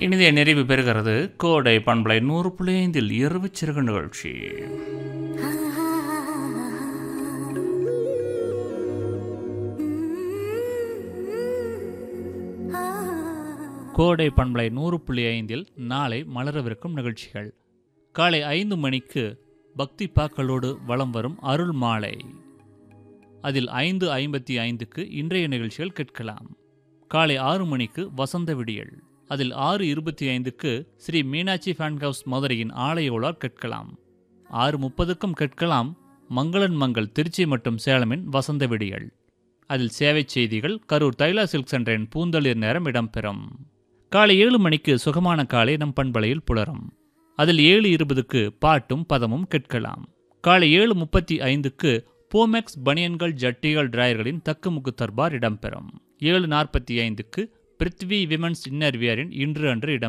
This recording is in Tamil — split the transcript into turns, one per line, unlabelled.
இனிதே நிறைவு பெறுகிறது கோடை பண்பலை நூறு புள்ளி ஐந்தில் இரவு சிறகு நிகழ்ச்சி கோடை பண்பலை நூறு புள்ளி ஐந்தில் நாளை மலரவிருக்கும் நிகழ்ச்சிகள் காலை ஐந்து மணிக்கு பக்தி பாக்களோடு வலம் வரும் அருள் மாலை அதில் ஐந்து ஐம்பத்தி ஐந்துக்கு இன்றைய நிகழ்ச்சிகள் கேட்கலாம் காலை ஆறு மணிக்கு வசந்த விடியல் அதில் ஆறு இருபத்தி ஐந்துக்கு ஸ்ரீ மீனாட்சி ஃபேன் ஹவுஸ் மதுரையின் ஆலய உலா கேட்கலாம் ஆறு முப்பதுக்கும் கேட்கலாம் மங்களன் மங்கள் திருச்சி மற்றும் சேலமின் வசந்த விடியல் அதில் சேவை செய்திகள் கரூர் தைலா சில்க் சென்டரின் பூந்தளிர் நேரம் இடம்பெறும் காலை ஏழு மணிக்கு சுகமான காலை நம் பண்பலையில் புலரும் அதில் ஏழு இருபதுக்கு பாட்டும் பதமும் கேட்கலாம் காலை ஏழு முப்பத்தி ஐந்துக்கு போமெக்ஸ் பனியன்கள் ஜட்டிகள் டிராயர்களின் தக்குமுக்கு தர்பார் இடம்பெறும் ஏழு நாற்பத்தி ஐந்துக்கு பிருத்வி விமன்ஸ் இன்னர்வியரின் இன்று அன்று இடம்